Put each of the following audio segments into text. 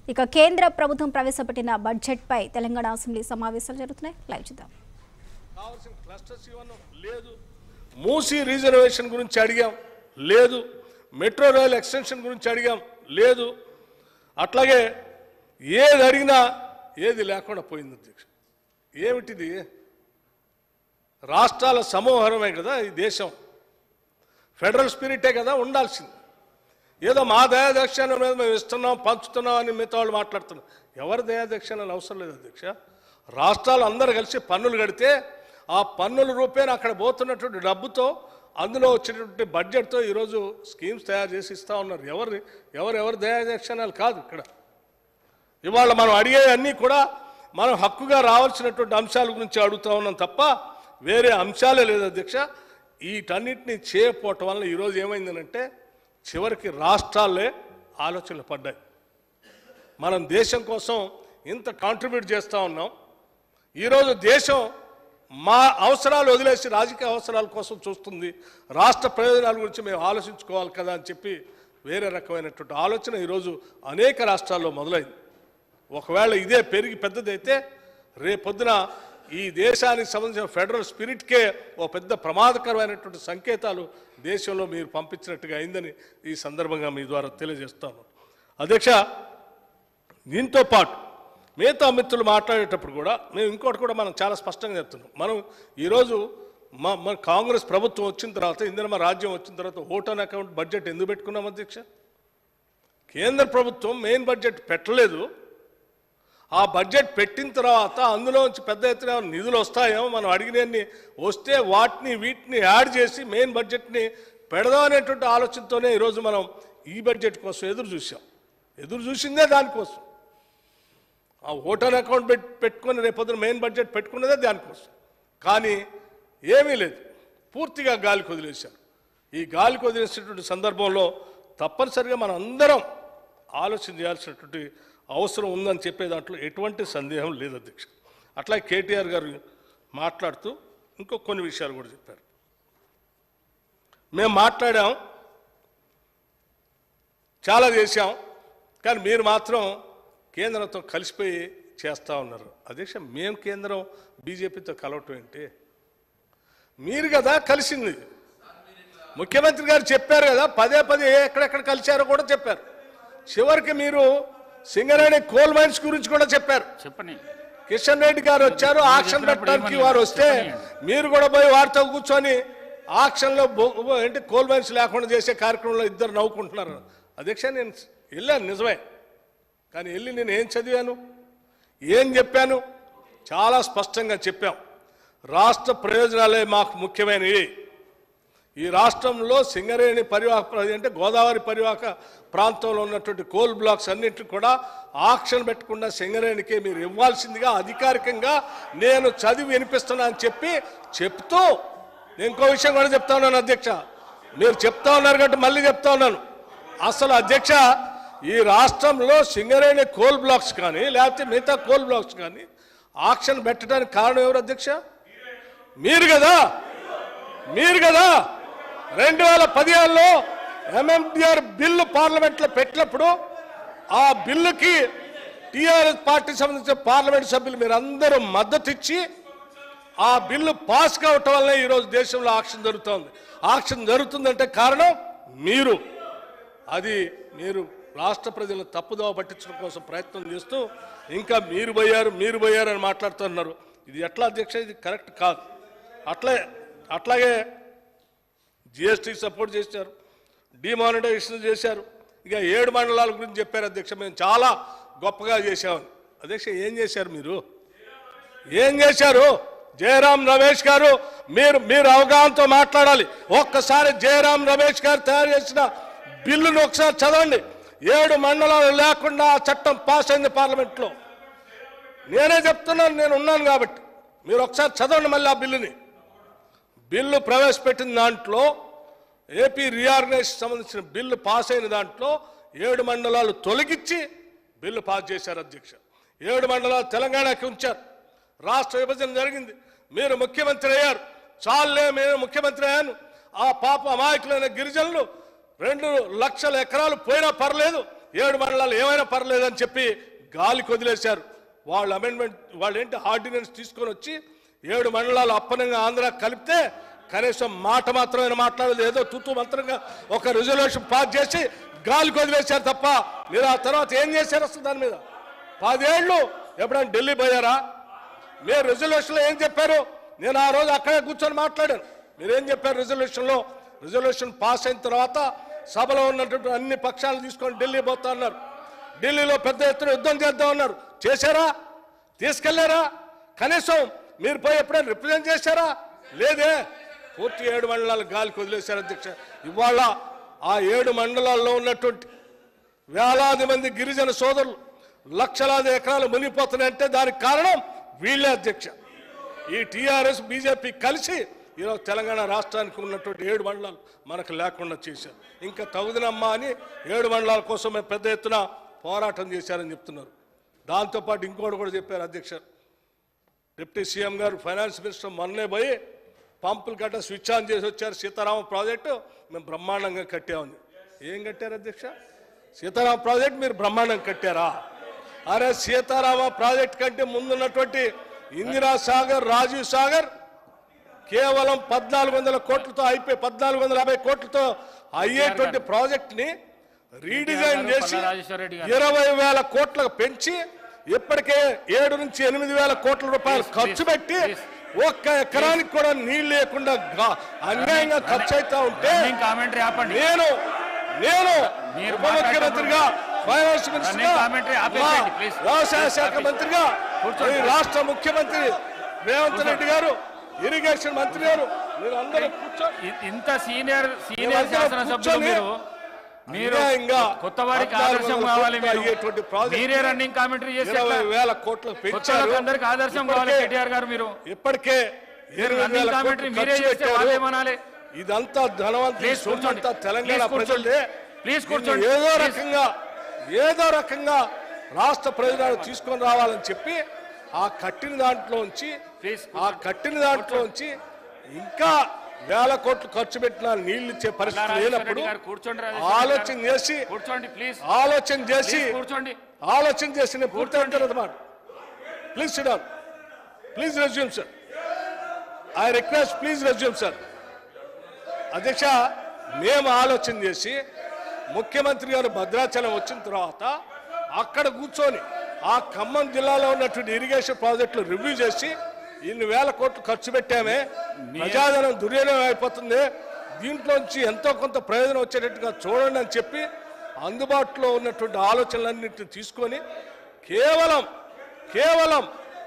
ఇక కేంద్ర ప్రభుత్వం ప్రవేశపెట్టిన బడ్జెట్పై తెలంగాణ అసెంబ్లీ సమావేశాలు జరుగుతున్నాయి లైవ్ చూద్దాం కావాల్సిన క్లస్టర్స్ ఇవ్వను లేదు మూసీ రిజర్వేషన్ గురించి అడిగాం లేదు మెట్రో రైల్ ఎక్స్టెన్షన్ గురించి అడిగాం లేదు అట్లాగే ఏది అడిగినా ఏది లేకుండా పోయింది అధ్యక్ష ఏమిటిది రాష్ట్రాల సమూహమే కదా ఈ దేశం ఫెడరల్ స్పిరిటే కదా ఉండాల్సింది ఏదో మా దయాదక్షిణ మీద మేము ఇస్తున్నాం పంచుతున్నాం అని మిగతా వాళ్ళు మాట్లాడుతున్నాం ఎవరి దయాదక్షిణలు అవసరం లేదు అధ్యక్ష రాష్ట్రాలు అందరూ కలిసి పన్నులు కడితే ఆ పన్నుల రూపేణ అక్కడ పోతున్నటువంటి డబ్బుతో అందులో వచ్చేటువంటి బడ్జెట్తో ఈరోజు స్కీమ్స్ తయారు చేసి ఇస్తా ఉన్నారు ఎవరు ఎవరు ఎవరి దయాదక్షిణాలు కాదు ఇక్కడ ఇవాళ మనం అడిగే అన్నీ కూడా మనం హక్కుగా రావాల్సినటువంటి అంశాల గురించి అడుగుతా ఉన్నాం తప్ప వేరే అంశాలే లేదు అధ్యక్ష వీటన్నిటిని చేయకపోవటం వల్ల ఈరోజు ఏమైందనంటే చివరికి రాష్ట్రాలే ఆలోచనలు పడ్డాయి మనం దేశం కోసం ఇంత కాంట్రిబ్యూట్ చేస్తూ ఉన్నాం ఈరోజు దేశం మా అవసరాలు వదిలేసి రాజకీయ అవసరాల కోసం చూస్తుంది రాష్ట్ర ప్రయోజనాల గురించి మేము ఆలోచించుకోవాలి కదా అని చెప్పి వేరే రకమైనటువంటి ఆలోచన ఈరోజు అనేక రాష్ట్రాల్లో మొదలైంది ఒకవేళ ఇదే పెరిగి పెద్దదైతే రేపొద్దున ఈ దేశానికి సంబంధించిన ఫెడరల్ స్పిరిట్కే ఓ పెద్ద ప్రమాదకరమైనటువంటి సంకేతాలు దేశంలో మీరు పంపించినట్టుగా అయిందని ఈ సందర్భంగా మీ ద్వారా తెలియజేస్తాను అధ్యక్ష దీంతో పాటు మిగతా మిత్రులు మాట్లాడేటప్పుడు కూడా మేము ఇంకోటి కూడా మనం చాలా స్పష్టంగా చెప్తున్నాం మనం ఈరోజు మా మన కాంగ్రెస్ ప్రభుత్వం వచ్చిన తర్వాత ఇందిరమ రాజ్యం వచ్చిన తర్వాత ఓటాన్ అకౌంట్ బడ్జెట్ ఎందుకు పెట్టుకున్నాం అధ్యక్ష కేంద్ర ప్రభుత్వం మెయిన్ బడ్జెట్ పెట్టలేదు ఆ బడ్జెట్ పెట్టిన తర్వాత అందులోంచి పెద్ద ఎత్తున నిధులు వస్తాయేమో మనం అడిగినన్ని వస్తే వాటిని వీటిని యాడ్ చేసి మెయిన్ బడ్జెట్ని పెడదాం అనేటువంటి ఆలోచనతోనే ఈరోజు మనం ఈ బడ్జెట్ కోసం ఎదురు చూసాం ఎదురు చూసిందే దానికోసం ఆ ఓటర్ అకౌంట్ పెట్ పెట్టుకుని రేపొద్దున మెయిన్ బడ్జెట్ పెట్టుకున్నదే దానికోసం కానీ ఏమీ లేదు పూర్తిగా గాలికి వదిలేశారు ఈ గాలికి వదిలేసినటువంటి సందర్భంలో తప్పనిసరిగా మనం అందరం ఆలోచన చేయాల్సినటువంటి అవసరం ఉందని చెప్పే దాంట్లో ఎటువంటి సందేహం లేదు అధ్యక్ష అట్లా కేటీఆర్ గారు మాట్లాడుతూ ఇంకో కొన్ని విషయాలు కూడా చెప్పారు మేము మాట్లాడాం చాలా చేశాం కానీ మీరు మాత్రం కేంద్రంతో కలిసిపోయి చేస్తూ ఉన్నారు అధ్యక్ష మేము కేంద్రం బీజేపీతో కలవటం ఏంటి మీరు కదా కలిసింది ముఖ్యమంత్రి గారు చెప్పారు కదా పదే పదే ఎక్కడెక్కడ కలిశారో కూడా చెప్పారు చివరికి మీరు సింగరేణి కోల్ మైన్స్ గురించి కూడా చెప్పారు చెప్పని కిషన్ రెడ్డి గారు వచ్చారు ఆక్షన్ పెట్టడానికి వారు వస్తే మీరు కూడా పోయి వారితో కూర్చొని ఆక్షన్లో బొ- బొ- ఏంటి కోల్ మైన్స్ లేకుండా చేసే కార్యక్రమంలో ఇద్దరు నవ్వుకుంటున్నారు అధ్యక్ష నేను వెళ్ళాను నిజమే కానీ వెళ్ళి నేను ఏం చదివాను ఏం చెప్పాను చాలా స్పష్టంగా చెప్పాం రాష్ట్ర ప్రయోజనాలే మాకు ముఖ్యమైనవి ఈ రాష్ట్రంలో సింగరేణి పరివాహక ప్ర- అంటే గోదావరి పరివాహక ప్రాంతంలో ఉన్నటువంటి కోల్ బ్లాక్స్ అన్నింటిని కూడా ఆక్షన్ పెట్టకుండా సింగరేణికి మీరు ఇవ్వాల్సిందిగా అధికారికంగా నేను చదివి వినిపిస్తున్నా అని చెప్పి చెప్తూ నేను ఇంకో విషయం కూడా చెప్తా ఉన్నాను అధ్యక్ష మీరు చెప్తా ఉన్నారు కాబట్టి మళ్ళీ చెప్తా ఉన్నాను అసలు అధ్యక్ష ఈ రాష్ట్రంలో సింగరేణి కోల్ బ్లాక్స్ కానీ లేకపోతే మిగతా కోల్ బ్లాక్స్ కానీ ఆక్షన్ పెట్టడానికి కారణం ఎవరు అధ్యక్ష మీరు కదా మీరు కదా రెండు వేల పదిహేనులో ఎంఎండిఆర్ బిల్లు పార్లమెంట్లో పెట్టినప్పుడు ఆ బిల్లుకి టీఆర్ఎస్ పార్టీ సంబంధించిన పార్లమెంట్ సభ్యులు మీరు అందరూ మద్దతు ఇచ్చి ఆ బిల్లు పాస్ కావటం వల్లే ఈరోజు దేశంలో ఆక్షన్ జరుగుతోంది ఆక్షన్ జరుగుతుందంటే కారణం మీరు అది మీరు రాష్ట్ర ప్రజలను తప్పుదోవ పట్టించడం కోసం ప్రయత్నం చేస్తూ ఇంకా మీరు పోయారు మీరు పోయారు అని మాట్లాడుతున్నారు ఇది ఎట్లా అధ్యక్ష ఇది కరెక్ట్ కాదు అట్లే అట్లాగే జిఎస్టీ సపోర్ట్ చేశారు డిమానిటైజేషన్ చేశారు ఇక ఏడు మండలాల గురించి చెప్పారు అధ్యక్ష మేము చాలా గొప్పగా చేశామని అధ్యక్ష ఏం చేశారు మీరు ఏం చేశారు జయరాం రమేష్ గారు మీరు మీరు అవగాహనతో మాట్లాడాలి ఒక్కసారి జయరాం రమేష్ గారు తయారు చేసిన బిల్లును ఒకసారి చదవండి ఏడు మండలాలు లేకుండా ఆ చట్టం పాస్ అయింది పార్లమెంట్లో నేనే చెప్తున్నాను నేను ఉన్నాను కాబట్టి మీరు ఒకసారి చదవండి మళ్ళీ ఆ బిల్లుని బిల్లు ప్రవేశపెట్టిన దాంట్లో ఏపీ రీఆర్గనైజేషన్ సంబంధించిన బిల్లు పాస్ అయిన దాంట్లో ఏడు మండలాలు తొలగించి బిల్లు పాస్ చేశారు అధ్యక్ష ఏడు మండలాలు తెలంగాణకి ఉంచారు రాష్ట్ర విభజన జరిగింది మీరు ముఖ్యమంత్రి అయ్యారు చాలే నేను ముఖ్యమంత్రి అయ్యాను ఆ పాప అమాయకులైన గిరిజనులు రెండు లక్షల ఎకరాలు పోయినా పర్లేదు ఏడు మండలాలు ఏమైనా పర్లేదని చెప్పి గాలికి వదిలేశారు వాళ్ళు అమెండ్మెంట్ వాళ్ళు ఏంటి ఆర్డినెన్స్ తీసుకొని వచ్చి ఏడు మండలాలు అప్పనంగా ఆంధ్ర కలిపితే కనీసం మాట మాత్రమే మాట్లాడలేదు ఏదో తుత్తు మంత్రంగా ఒక రిజల్యూషన్ పాస్ చేసి గాలికి వదిలేశారు తప్ప మీరు ఆ తర్వాత ఏం చేశారు అసలు దాని మీద పదేళ్ళు ఎప్పుడైనా ఢిల్లీ పోయారా మీరు రిజల్యూషన్లో ఏం చెప్పారు నేను ఆ రోజు అక్కడే కూర్చొని మాట్లాడాను మీరేం చెప్పారు రిజల్యూషన్లో రిజల్యూషన్ పాస్ అయిన తర్వాత సభలో ఉన్నటువంటి అన్ని పక్షాలు తీసుకొని ఢిల్లీ పోతా అన్నారు ఢిల్లీలో పెద్ద ఎత్తున యుద్ధం చేద్దాం అన్నారు చేశారా తీసుకెళ్లారా కనీసం మీరు పోయి ఎప్పుడైనా రిప్రజెంట్ చేశారా లేదే పూర్తి ఏడు మండలాలు గాలికి వదిలేశారు అధ్యక్ష ఇవాళ ఆ ఏడు మండలాల్లో ఉన్నటువంటి వేలాది మంది గిరిజన సోదరులు లక్షలాది ఎకరాలు మునిగిపోతున్నాయంటే దానికి కారణం వీళ్ళే అధ్యక్ష ఈ టీఆర్ఎస్ బీజేపీ కలిసి ఈరోజు తెలంగాణ రాష్ట్రానికి ఉన్నటువంటి ఏడు మండలాలు మనకు లేకుండా చేశారు ఇంకా తగుదనమ్మా అని ఏడు మండలాల కోసం మేము పెద్ద ఎత్తున పోరాటం చేశారని చెప్తున్నారు దాంతోపాటు ఇంకోటి కూడా చెప్పారు అధ్యక్ష deputy CM garu finance minister మొన్నే పోయి పంపులు గట్ట స్విచ్ ఆన్ చేసి వచ్చారు సీతారామ ప్రాజెక్టు మేము బ్రహ్మాండంగా కట్టామని ఏం కట్టారు అధ్యక్ష సీతారామ ప్రాజెక్ట్ మీరు బ్రహ్మాండంగా కట్టారా అరే సీతారామ ప్రాజెక్ట్ కంటే ముందున్నటువంటి ఇందిరా సాగర్ రాజీవ్ సాగర్ కేవలం పద్నాలుగు వందల కోట్లతో అయిపోయి పద్నాలుగు వందల యాభై కోట్లతో అయ్యేటువంటి ప్రాజెక్ట్ ని రీడిజైన్ గారు, చేసి పల్లా రాజేశ్వరరెడ్డి గారు. ఇరవై వేల కోట్లకు పెంచి ఇప్పటికే ఏడు నుంచి ఎనిమిది వేల కోట్ల రూపాయలు Please, ఖర్చు please, పెట్టి please. ఒక్క ఎకరానికి కూడా నీళ్ళు లేకుండా గా- అన్యాయంగా ఖర్చు అవుతా ఉంటే రన్నింగ్ కామెంటరీ ఆపండి నేను నేను మీరు ఉప ముఖ్యమంత్రిగా ఫైనాన్స్ మినిస్టర్గా రన్నింగ్ కామెంటరీ ఆపేసేయండి, ప్లీజ్. వ్యవసాయ ప్లీజ్, శాఖ ఆపేసి. మంత్రిగా కూర్చోండి. ఈ రాష్ట్ర ముఖ్యమంత్రి రేవంత్ రెడ్డి గారు ఇరిగేషన్ మంత్రి గారు మీరు అందరూ కూర్చోండి ఇ- ఇంత సీనియర్ సీనియర్ మేమందరం శాసనసభ్యులు కూర్చొని మీరు మీరు అన్యాయంగా కొత్త వారికి పద్నాలుగు ఆదర్శం వందల కావాలి కోట్లు మీరు అయ్యేటువంటి ప్రాజెక్ట్ మీరే రన్నింగ్ కామెంటరీ చేసి ఇరవై ఎట్లా? వేల కోట్లు కొత్త పెంచారు వాళ్ళకి అందరికి ఆదర్శం కావాలి ఇప్పటికే- కేటీఆర్ గారు మీరు ఇప్పటికే ఇరవై రన్నింగ్ వేల కామెంటరీ కోట్లు మీరే ఖర్చు చేస్తే పెట్టారు. వాళ్ళేమనాలి ఇదంతా ధనవంతులు ప్లీజ్ కూర్చోండి. సొమ్మంతా తెలంగాణ ప్లీజ్ కూర్చోండి. ప్రజలదే ప్లీజ్ దీన్ని కూర్చోండి. ఏదో ప్లీజ్. రకంగా ఏదో రకంగా రాష్ట్ర ప్రయోజనాలు తీసుకొని రావాలని చెప్పి ఆ కట్టిన దాంట్లోంచి ప్లీజ్ ఆ కట్టిన దాంట్లోంచి ఇంకా వేల కోట్లు ఖర్చు పెట్టిన నీళ్లు ఇచ్చే పరిస్థితి రాజేశ్వర లేనప్పుడు రెడ్డి గారు కూర్చోండి రాజేశ్వర రెడ్డి ఆలోచన గారు. చేసి కూర్చోండి ప్లీజ్ ఆలోచన చేసి ప్లీజ్ కూర్చోండి ఆలోచన చేసి నేను పూర్తి అంటారు అన్నమాట please sit down please resume sir I request please resume sir అధ్యక్ష మేము ఆలోచన చేసి ముఖ్యమంత్రి గారు భద్రాచలం వచ్చిన తర్వాత అక్కడ కూర్చొని ఆ ఖమ్మం జిల్లాలో ఉన్నటువంటి ఇరిగేషన్ ప్రాజెక్టులు రివ్యూ చేసి ఇన్ని వేల కోట్లు ఖర్చు పెట్టామే ప్రజాధనం దుర్వినియోగం అయిపోతుంది దీంట్లోంచి ఎంతో కొంత ప్రయోజనం వచ్చేటట్టుగా చూడండి అని చెప్పి అందుబాటులో ఉన్నటువంటి ఆలోచనలన్నింటినీ తీసుకొని కేవలం కేవలం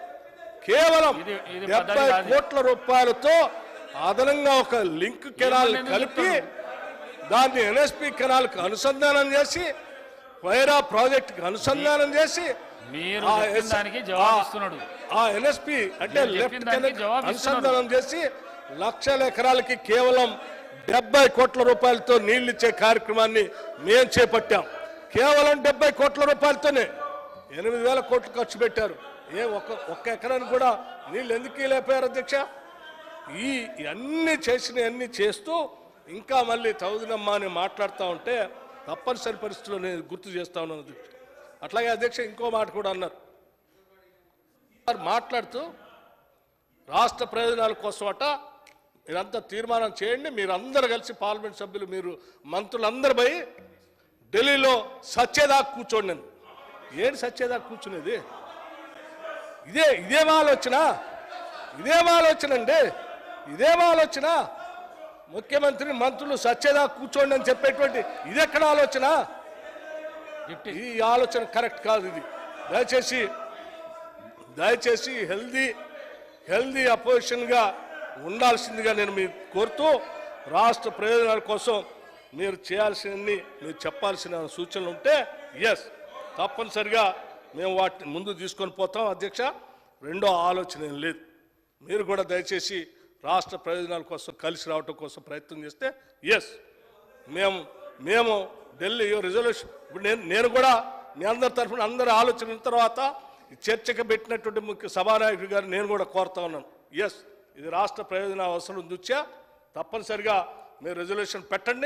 కేవలం ఇది- ఇది డెబ్బై పద్ధతి కాదు. కోట్ల రూపాయలతో అదనంగా ఒక లింక్ కెనాల్ ఏమని ఎందుకు కలిపి చెప్తారు? దాన్ని ఎన్ఎస్పి కెనాల్కి అనుసంధానం చేసి వైరా ప్రాజెక్టుకి అనుసంధానం చేసి మీరు ఆ చెప్పిన ఎస్- దానికి జవాబు ఆ- ఇస్తున్నాడు ఆ ఎన్ఎస్పి అంటే మీరు లెఫ్ట్ చెప్పిన దానికి కెనాల్ జవాబు అనుసంధానం చేసి లక్షల ఎకరాలకి కేవలం డెబ్బై కోట్ల రూపాయలతో నీళ్లు ఇచ్చే కార్యక్రమాన్ని మేము చేపట్టాం కేవలం డెబ్బై కోట్ల రూపాయలతోనే ఎనిమిది వేల కోట్లు ఖర్చు పెట్టారు ఏ ఒక్క ఒక్క ఎకరానికి కూడా నీళ్ళు ఎందుకు లేపారు అధ్యక్ష ఈ అన్ని చేసిన అన్ని చేస్తూ ఇంకా మళ్ళీ తౌదునమ్మా అని మాట్లాడుతూ ఉంటే తప్పనిసరి పరిస్థితుల్లో నేను గుర్తు చేస్తా ఉన్నాను అధ్యక్ష అట్లాగే అధ్యక్ష ఇంకో మాట కూడా అన్నారు వారు మాట్లాడుతూ రాష్ట్ర ప్రయోజనాల కోసమట మీరంతా తీర్మానం చేయండి మీరందరూ కలిసి పార్లమెంట్ సభ్యులు మీరు మంత్రులందరూ పోయి ఢిల్లీలో సత్యదాకా కూర్చోండి నేను ఏంటి సత్యదాకా కూర్చునేది ఇదే ఇదేం ఆలోచన ఇదేం ఆలోచన అండి ఇదేం ఆలోచన ముఖ్యమంత్రి మంత్రులు సత్యదాకా కూర్చోండి అని చెప్పేటువంటి ఇదెక్కడ ఆలోచన డిప్టీ ఈ ఆలోచన కరెక్ట్ కాదు ఇది దయచేసి దయచేసి హెల్దీ హెల్దీ అపోజిషన్గా ఉండాల్సిందిగా నేను మీరు కోరుతూ రాష్ట్ర ప్రయోజనాల కోసం మీరు చేయాల్సినన్ని మీరు చెప్పాల్సిన సూచనలు ఉంటే ఎస్ తప్పనిసరిగా మేము వాటిని ముందు తీసుకొని పోతాం అధ్యక్ష రెండో ఆలోచన ఏం లేదు మీరు కూడా దయచేసి రాష్ట్ర ప్రయోజనాల కోసం కలిసి రావటం కోసం ప్రయత్నం చేస్తే ఎస్ మేము మేము ఢిల్లీ రిజల్యూషన్ ఇప్పుడు నేను నేను కూడా మీ అందరి తరఫున అందరి ఆలోచన అయిన తర్వాత ఈ చర్చకు పెట్టినటువంటి ముఖ్య సభానాయకుడు గారు నేను కూడా కోరుతా ఉన్నాను ఎస్ ఇది రాష్ట్ర ప్రయోజన అవసరం దృష్ట్యా తప్పనిసరిగా మీరు రెజల్యూషన్ పెట్టండి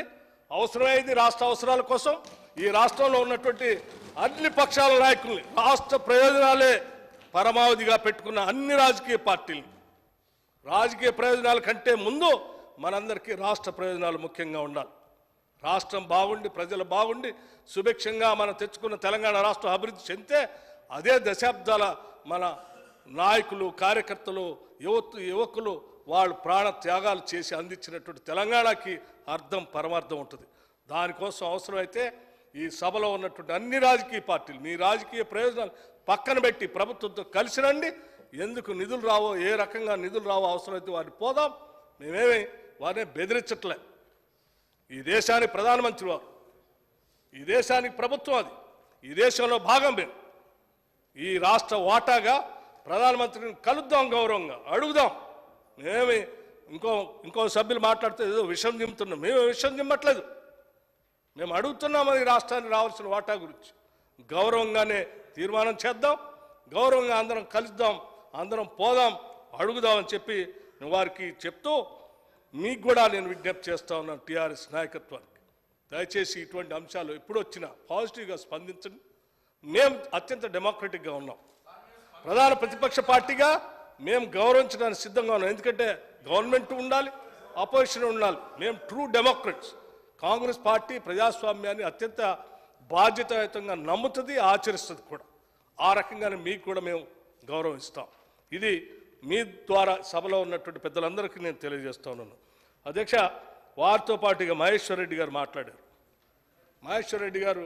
అవసరమైంది రాష్ట్ర అవసరాల కోసం ఈ రాష్ట్రంలో ఉన్నటువంటి అన్ని పక్షాల నాయకుల్ని రాష్ట్ర ప్రయోజనాలే పరమావధిగా పెట్టుకున్న అన్ని రాజకీయ పార్టీలు రాజకీయ ప్రయోజనాల కంటే ముందు మనందరికీ రాష్ట్ర ప్రయోజనాలు ముఖ్యంగా ఉండాలి రాష్ట్రం బాగుండి ప్రజలు బాగుండి సుభిక్షంగా మనం తెచ్చుకున్న తెలంగాణ రాష్ట్రం అభివృద్ధి చెందితే అదే దశాబ్దాల మన నాయకులు కార్యకర్తలు యువత యువకులు వాళ్ళు ప్రాణ త్యాగాలు చేసి అందించినటువంటి తెలంగాణకి అర్థం పరమార్థం ఉంటుంది దానికోసం అవసరమైతే ఈ సభలో ఉన్నటువంటి అన్ని రాజకీయ పార్టీలు మీ రాజకీయ ప్రయోజనాలు పక్కన పెట్టి ప్రభుత్వంతో కలిసి రండి ఎందుకు నిధులు రావో ఏ రకంగా నిధులు రావో అవసరమైతే వారిని పోదాం మేమేమి వారిని బెదిరించట్లే ఈ దేశానికి ప్రధానమంత్రి వారు ఈ దేశానికి ప్రభుత్వం అది ఈ దేశంలో భాగం మేము ఈ రాష్ట్ర వాటాగా ప్రధానమంత్రిని కలుద్దాం గౌరవంగా అడుగుదాం మేమేమి ఇంకో ఇంకో సభ్యులు మాట్లాడితే ఏదో విషం దింపుతున్నాం మేము విషం దిమ్మట్లేదు మేము అడుగుతున్నాం ఈ రాష్ట్రానికి రావాల్సిన వాటా గురించి గౌరవంగానే తీర్మానం చేద్దాం గౌరవంగా అందరం కలుద్దాం అందరం పోదాం అడుగుదామని చెప్పి నేను వారికి చెప్తూ మీకు కూడా నేను విజ్ఞప్తి చేస్తా ఉన్నాను టీఆర్ఎస్ నాయకత్వానికి దయచేసి ఇటువంటి అంశాలు ఎప్పుడు వచ్చినా పాజిటివ్గా స్పందించండి మేము అత్యంత డెమోక్రటిక్గా ఉన్నాం ప్రధాన ప్రతిపక్ష పార్టీగా మేము గౌరవించడానికి సిద్ధంగా ఉన్నాం ఎందుకంటే గవర్నమెంట్ ఉండాలి అపోజిషన్ ఉండాలి మేము ట్రూ డెమోక్రట్స్ కాంగ్రెస్ పార్టీ ప్రజాస్వామ్యాన్ని అత్యంత బాధ్యతాయుతంగా నమ్ముతుంది ఆచరిస్తుంది కూడా ఆ రకంగానే మీకు కూడా మేము గౌరవిస్తాం ఇది మీ ద్వారా సభలో ఉన్నటువంటి పెద్దలందరికీ నేను తెలియజేస్తా ఉన్నాను అధ్యక్ష వారితో పాటుగా మహేశ్వర్ రెడ్డి గారు మాట్లాడారు Maheshwar Reddy garu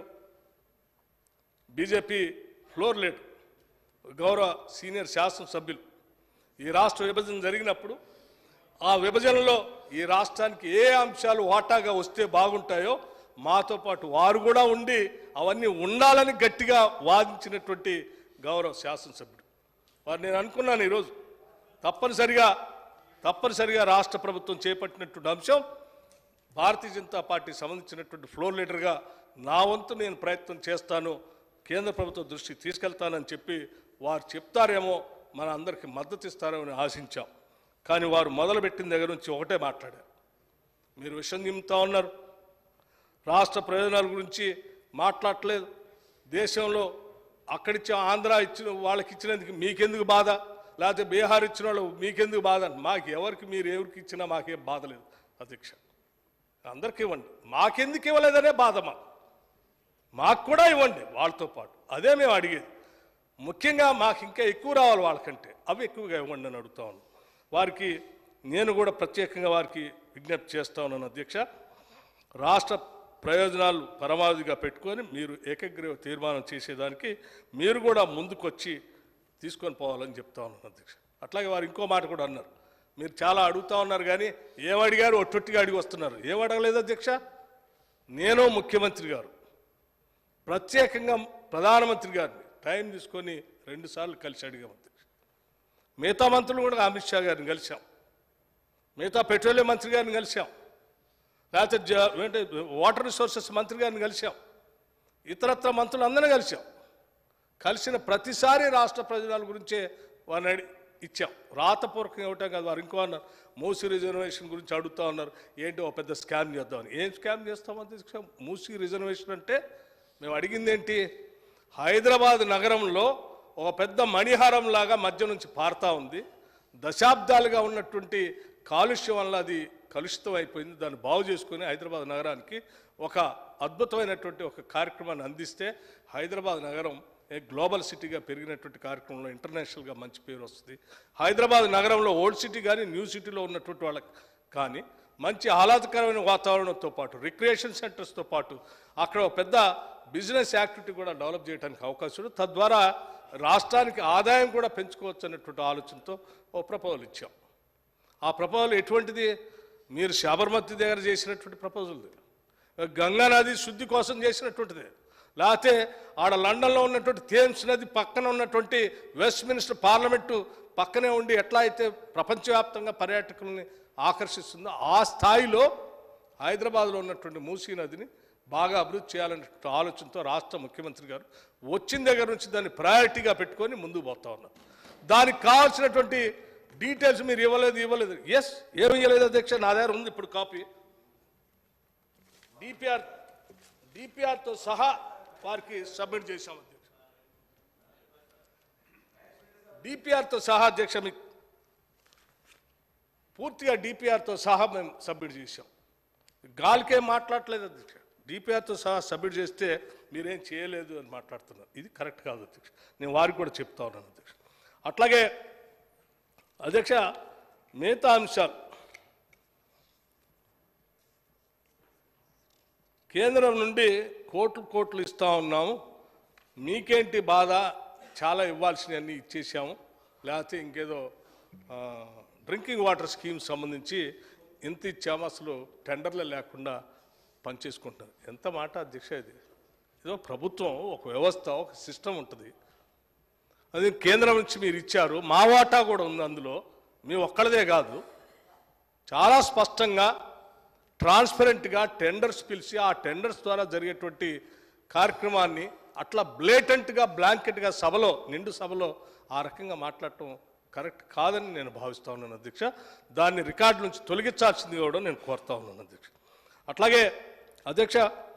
BJP floor leader గౌరవ సీనియర్ శాసనసభ్యులు ఈ రాష్ట్ర విభజన జరిగినప్పుడు ఆ విభజనలో ఈ రాష్ట్రానికి ఏ అంశాలు వాటాగా వస్తే బాగుంటాయో మాతో పాటు వారు కూడా ఉండి అవన్నీ ఉండాలని గట్టిగా వాదించినటువంటి గౌరవ శాసనసభ్యుడు వారు నేను అనుకున్నాను ఈరోజు తప్పనిసరిగా తప్పనిసరిగా రాష్ట్ర ప్రభుత్వం చేపట్టినటువంటి అంశం భారతీయ జనతా పార్టీ సంబంధించినటువంటి ఫ్లోర్ లీడర్గా నా వంతు నేను ప్రయత్నం చేస్తాను కేంద్ర ప్రభుత్వం దృష్టికి తీసుకెళ్తానని చెప్పి వారు చెప్తారేమో మన అందరికీ మద్దతు ఇస్తారేమని ఆశించాం కానీ వారు మొదలుపెట్టిన దగ్గర నుంచి ఒకటే మాట్లాడారు మీరు విషయం నింపుతా ఉన్నారు రాష్ట్ర ప్రయోజనాల గురించి మాట్లాడట్లేదు దేశంలో అక్కడిచ్చిన ఆంధ్ర ఇచ్చిన వాళ్ళకి ఇచ్చినందుకు మీకెందుకు బాధ లేకపోతే బీహార్ ఇచ్చిన వాళ్ళు మీకెందుకు బాధ మాకు ఎవరికి మీరు ఎవరికి ఇచ్చినా మాకేం బాధ లేదు అధ్యక్ష అందరికీ ఇవ్వండి మాకెందుకు ఇవ్వలేదనే బాధ మాకు మాకు కూడా ఇవ్వండి వాళ్ళతో పాటు అదే మేము అడిగేది ముఖ్యంగా మాకు ఇంకా ఎక్కువ రావాలి వాళ్ళకంటే అవి ఎక్కువగా ఇవ్వండి అని అడుగుతా ఉన్నాను వారికి నేను కూడా ప్రత్యేకంగా వారికి విజ్ఞప్తి చేస్తా ఉన్నాను అధ్యక్ష రాష్ట్ర ప్రయోజనాలు పరమావధిగా పెట్టుకొని మీరు ఏకగ్రీవ తీర్మానం చేసేదానికి మీరు కూడా ముందుకొచ్చి తీసుకొని పోవాలని చెప్తా ఉన్నాను అధ్యక్ష అట్లాగే వారు ఇంకో మాట కూడా అన్నారు మీరు చాలా అడుగుతా ఉన్నారు కానీ ఏమడిగారు ఒట్టొట్టిగా అడిగి వస్తున్నారు ఏం అడగలేదు అధ్యక్ష నేను ముఖ్యమంత్రి గారు ప్రత్యేకంగా ప్రధానమంత్రి గారిని టైం తీసుకొని రెండుసార్లు కలిసి అడిగాం అధ్యక్ష మిగతా మంత్రులు కూడా అమిత్ షా గారిని కలిశాం మిగతా పెట్రోలియం మంత్రి గారిని కలిశాం లేకపోతే జ- ఏంటి వాటర్ రిసోర్సెస్ మంత్రి గారిని కలిశాం ఇతరత్ర మంత్రులు అందరినీ కలిశాం కలిసిన ప్రతిసారి రాష్ట్ర ప్రయోజనాల గురించే వారిని అడి ఇచ్చాం రాతపూర్వకంగా ఇవ్వటం కాదు వారు ఇంకో అన్నారు మూసీ రిజర్వేషన్ గురించి అడుగుతా ఉన్నారు ఏంటి ఒక పెద్ద స్కామ్ చేద్దామని ఏం స్కామ్ చేస్తామని మూసీ రిజర్వేషన్ అంటే మేము అడిగింది ఏంటి హైదరాబాద్ నగరంలో ఒక పెద్ద మణిహారం లాగా మధ్య నుంచి పారుతా ఉంది దశాబ్దాలుగా ఉన్నటువంటి కాలుష్యం వల్ల అది కలుషితం అయిపోయింది దాన్ని బాగు చేసుకుని హైదరాబాద్ నగరానికి ఒక అద్భుతమైనటువంటి ఒక కార్యక్రమాన్ని అందిస్తే హైదరాబాద్ నగరం ఏ గ్లోబల్ సిటీగా పెరిగినటువంటి కార్యక్రమంలో ఇంటర్నేషనల్గా మంచి పేరు వస్తుంది హైదరాబాద్ నగరంలో ఓల్డ్ సిటీ కానీ న్యూ సిటీలో ఉన్నటువంటి వాళ్ళకి కానీ మంచి ఆహ్లాదకరమైన వాతావరణంతో పాటు రిక్రియేషన్ సెంటర్స్తో పాటు అక్కడ ఒక పెద్ద బిజినెస్ యాక్టివిటీ కూడా డెవలప్ చేయడానికి అవకాశం ఉంది తద్వారా రాష్ట్రానికి ఆదాయం కూడా పెంచుకోవచ్చు అనేటువంటి ఆలోచనతో ఓ ప్రపోజల్ ఇచ్చాం ఆ ప్రపోజల్ ఎటువంటిది మీరు శబర్మతి దగ్గర చేసినటువంటి ప్రపోజల్ గంగా నది శుద్ధి కోసం చేసినటువంటిది లేకపోతే ఆడ లండన్లో ఉన్నటువంటి థేమ్స్ నది పక్కన ఉన్నటువంటి వెస్ట్ మినిస్టర్ పార్లమెంటు పక్కనే ఉండి ఎట్లా అయితే ప్రపంచవ్యాప్తంగా పర్యాటకుల్ని ఆకర్షిస్తుందో ఆ స్థాయిలో హైదరాబాద్లో ఉన్నటువంటి మూసీ నదిని బాగా అభివృద్ధి చేయాలనే ఆలోచనతో రాష్ట్ర ముఖ్యమంత్రి గారు వచ్చిన దగ్గర నుంచి దాన్ని ప్రయారిటీగా పెట్టుకొని ముందుకు పోతా ఉన్నారు దానికి కావాల్సినటువంటి డీటెయిల్స్ మీరు ఇవ్వలేదు ఇవ్వలేదు ఎస్ ఏమి ఇవ్వలేదు అధ్యక్ష నా దగ్గర ఉంది ఇప్పుడు కాపీ డిపిఆర్ డిపిఆర్తో సహా వారికి సబ్మిట్ చేశాం అధ్యక్ష డిపిఆర్తో సహా అధ్యక్ష మీకు పూర్తిగా డిపిఆర్తో సహా మేము సబ్మిట్ చేశాం గాలికేం మాట్లాడలేదు అధ్యక్ష డిపిఆర్తో సహా సబ్మిట్ చేస్తే మీరేం చేయలేదు అని మాట్లాడుతున్నారు ఇది కరెక్ట్ కాదు అధ్యక్ష నేను వారికి కూడా చెప్తా ఉన్నాను అధ్యక్ష అట్లాగే అధ్యక్ష మిగతా అంశాలు కేంద్రం నుండి కోట్లు కోట్లు ఇస్తా ఉన్నాము మీకేంటి బాధ చాలా ఇవ్వాల్సినవన్నీ ఇచ్చేసాము లేకపోతే ఇంకేదో ఆ, డ్రింకింగ్ వాటర్ స్కీమ్ సంబంధించి ఎంత ఇచ్చాము అసలు టెండర్లు లేకుండా పనిచేసుకుంటారు ఎంత మాట అధ్యక్ష ఇది ఏదో ప్రభుత్వం ఒక వ్యవస్థ ఒక సిస్టమ్ ఉంటుంది అది కేంద్రం నుంచి మీరు ఇచ్చారు మా వాటా కూడా ఉంది అందులో మీ ఒక్కళ్ళదే కాదు చాలా స్పష్టంగా ట్రాన్స్పరెంట్గా టెండర్స్ పిలిచి ఆ టెండర్స్ ద్వారా జరిగేటువంటి కార్యక్రమాన్ని అట్లా బ్లేటెంట్గా బ్లాంకెట్గా సభలో నిండు సభలో ఆ రకంగా మాట్లాడటం కరెక్ట్ కాదని నేను భావిస్తా ఉన్నాను అధ్యక్ష దాన్ని రికార్డు నుంచి తొలగించాల్సింది కూడా నేను కోరుతా ఉన్నాను అధ్యక్ష అట్లాగే అధ్యక్ష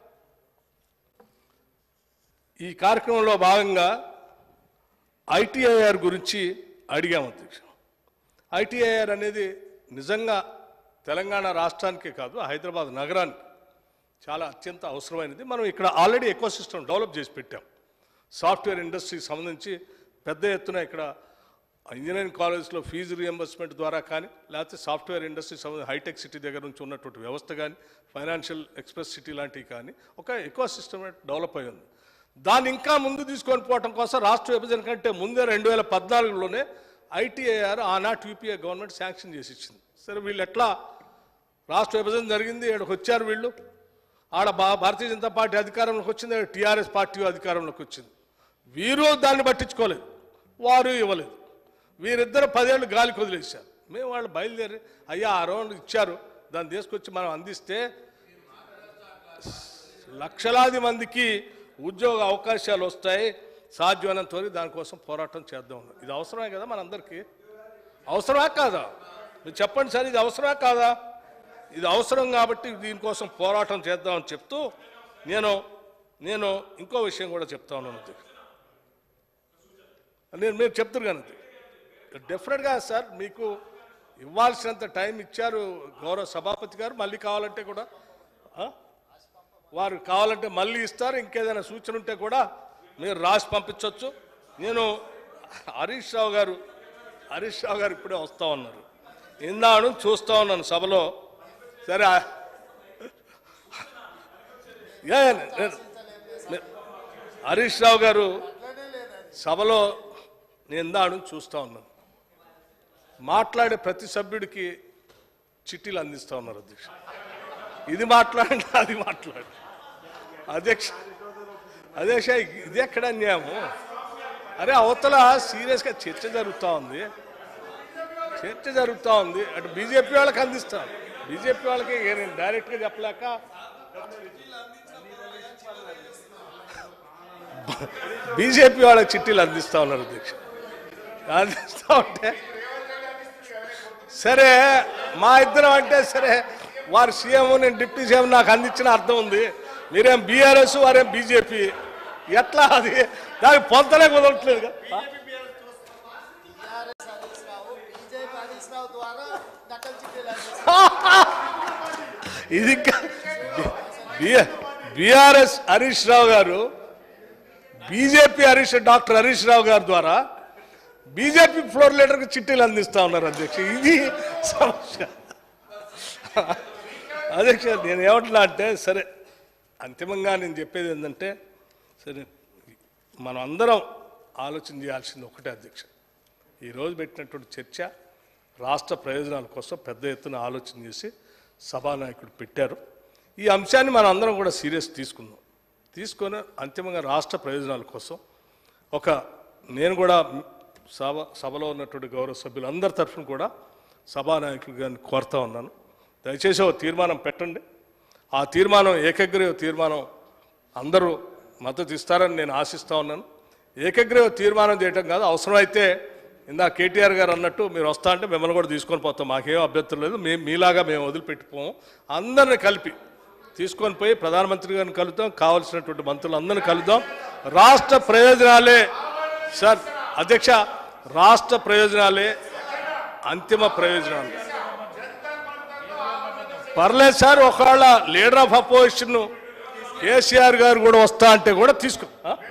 ఈ కార్యక్రమంలో భాగంగా ఐటీఐఆర్ గురించి అడిగాము అధ్యక్ష ఐటీఐఆర్ అనేది నిజంగా తెలంగాణ రాష్ట్రానికే కాదు హైదరాబాద్ నగరానికి చాలా అత్యంత అవసరమైనది మనం ఇక్కడ ఆల్రెడీ ఎకో సిస్టమ్ డెవలప్ చేసి పెట్టాం సాఫ్ట్వేర్ ఇండస్ట్రీకి సంబంధించి పెద్ద ఎత్తున ఇక్కడ ఇంజనీరింగ్ కాలేజ్లో ఫీజు రియంబర్స్మెంట్ ద్వారా కానీ లేకపోతే సాఫ్ట్వేర్ ఇండస్ట్రీ సంబంధించి హైటెక్ సిటీ దగ్గర నుంచి ఉన్నటువంటి వ్యవస్థ కానీ ఫైనాన్షియల్ ఎక్స్ప్రెస్ సిటీ లాంటివి కానీ ఒక ఎకో సిస్టమ్ డెవలప్ అయి ఉంది దాన్ని ఇంకా ముందు తీసుకొని పోవటం కోసం రాష్ట్ర విభజన కంటే ముందే రెండు వేల పద్నాలుగులోనే ఐటీఐఆర్ ఆనాటి యూపీఏ గవర్నమెంట్ శాంక్షన్ చేసి ఇచ్చింది సరే వీళ్ళు ఎట్లా రాష్ట్ర విభజన జరిగింది ఇక్కడికి వచ్చారు వీళ్ళు ఆడ భా భారతీయ జనతా పార్టీ అధికారంలోకి వచ్చింది టీఆర్ఎస్ పార్టీ అధికారంలోకి వచ్చింది వీరు దాన్ని పట్టించుకోలేదు వారు ఇవ్వలేదు వీరిద్దరు పదేళ్ళు గాలికి వదిలేశారు మేము వాళ్ళు బయలుదేరి అయ్యా ఆ రౌండ్ ఇచ్చారు దాన్ని తీసుకొచ్చి మనం అందిస్తే లక్షలాది మందికి ఉద్యోగ అవకాశాలు వస్తాయి సాధ్యమైనంత వరకు దానికోసం పోరాటం చేద్దాం ఇది అవసరమే కదా మనందరికీ అవసరమా కాదా మీరు చెప్పండి సార్ ఇది అవసరమా కాదా ఇది అవసరం కాబట్టి దీనికోసం పోరాటం చేద్దామని చెప్తూ నేను నేను ఇంకో విషయం కూడా చెప్తా ఉన్నాను అధ్యక్ష. నేను మీరు చెప్తారు కానీ డెఫినెట్గా సార్ మీకు ఇవ్వాల్సినంత టైం ఇచ్చారు గౌరవ సభాపతి గారు మళ్ళీ కావాలంటే కూడా ఆ? వారు కావాలంటే మళ్ళీ ఇస్తారు ఇంకేదైనా సూచన ఉంటే కూడా మీరు రాసి పంపించవచ్చు నేను హరీష్ రావు గారు హరీష్ రావు గారు ఇప్పుడే వస్తా ఉన్నారు ఇందాను చూస్తా ఉన్నాను సభలో సరే ఆ- ఏ, నేను- నే- హరీష్ రావు గారు సభలో నేను ఇందాను చూస్తా ఉన్నాను మాట్లాడే ప్రతి సభ్యుడికి చిట్టీలు అందిస్తా ఉన్నారు అధ్యక్ష ఇది మాట్లాడండి అది మాట్లాడు అధ్యక్ష అధ్యక్ష ఇది ఎక్కడ అన్యాయము అరే అవతల సీరియస్గా చర్చ జరుగుతూ ఉంది చర్చ జరుగుతూ ఉంది అటు బీజేపీ వాళ్ళకి అందిస్తాం బీజేపీ వాళ్ళకి ఏ నేను డైరెక్ట్గా చెప్పలేక బీజేపీ వాళ్ళకి చిట్టీలు అందిస్తా ఉన్నారు అధ్యక్ష అందిస్తా ఉంటే సరే మా ఇద్దరం అంటే సరే వారు సీఎం నేను డిప్యూటీ సీఎం నాకు అందించిన అర్థం ఉంది మీరేం బీఆర్ఎస్ వారేం బీజేపీ ఎట్లా అది దానికి పొంతలే కుదరట్లేదు కదా టీఆర్ఎస్ హరీష్ రావు బీజేపీ హరీష్ రావు ద్వారా నకల్ చిట్టీలు ఇది BRS Harish Rao garu BJP Harish doctor Harish Rao గారి ద్వారా బీజేపీ ఫ్లోర్ లీడర్కి చిట్టీలు అందిస్తా ఉన్నారు అధ్యక్ష ఇది సమస్య అధ్యక్ష నేను ఏమంటున్నా అంటే సరే అంతిమంగా నేను చెప్పేది ఏంటంటే సరే మనం అందరం ఆలోచన చేయాల్సింది ఒకటే అధ్యక్ష ఈరోజు పెట్టినటువంటి చర్చ రాష్ట్ర ప్రయోజనాల కోసం పెద్ద ఎత్తున ఆలోచన చేసి సభానాయకుడు పెట్టారు ఈ అంశాన్ని మనం అందరం కూడా సీరియస్ తీసుకుందాం తీసుకొని అంతిమంగా రాష్ట్ర ప్రయోజనాల కోసం ఒక నేను కూడా సభ సభలో ఉన్నటువంటి గౌరవ సభ్యులందరి తరఫున కూడా సభానాయకులు గారిని కోరుతా ఉన్నాను దయచేసి ఒక తీర్మానం పెట్టండి ఆ తీర్మానం ఏకగ్రీవ తీర్మానం అందరూ మద్దతు ఇస్తారని నేను ఆశిస్తా ఉన్నాను ఏకగ్రీవ తీర్మానం చేయటం కాదు అవసరమైతే ఇందా కేటీఆర్ గారు అన్నట్టు మీరు వస్తా అంటే మిమ్మల్ని కూడా తీసుకొని పోతాం మాకేం అభ్యంతరం లేదు మేము మీలాగా మేము వదిలిపెట్టిపోము అందరిని కలిపి తీసుకొని పోయి ప్రధానమంత్రి గారిని కలుద్దాం కావలసినటువంటి మంత్రులు అందరిని కలుద్దాం రాష్ట్ర ప్రయోజనాలే సార్ అధ్యక్ష రాష్ట్ర ప్రయోజనాలే అంతిమ ప్రయోజనాలు పర్లేదు సార్ ఒకవేళ లీడర్ ఆఫ్ అపోజిషన్ కేసీఆర్ గారు కూడా వస్తా అంటే కూడా తీసుకో ఆ?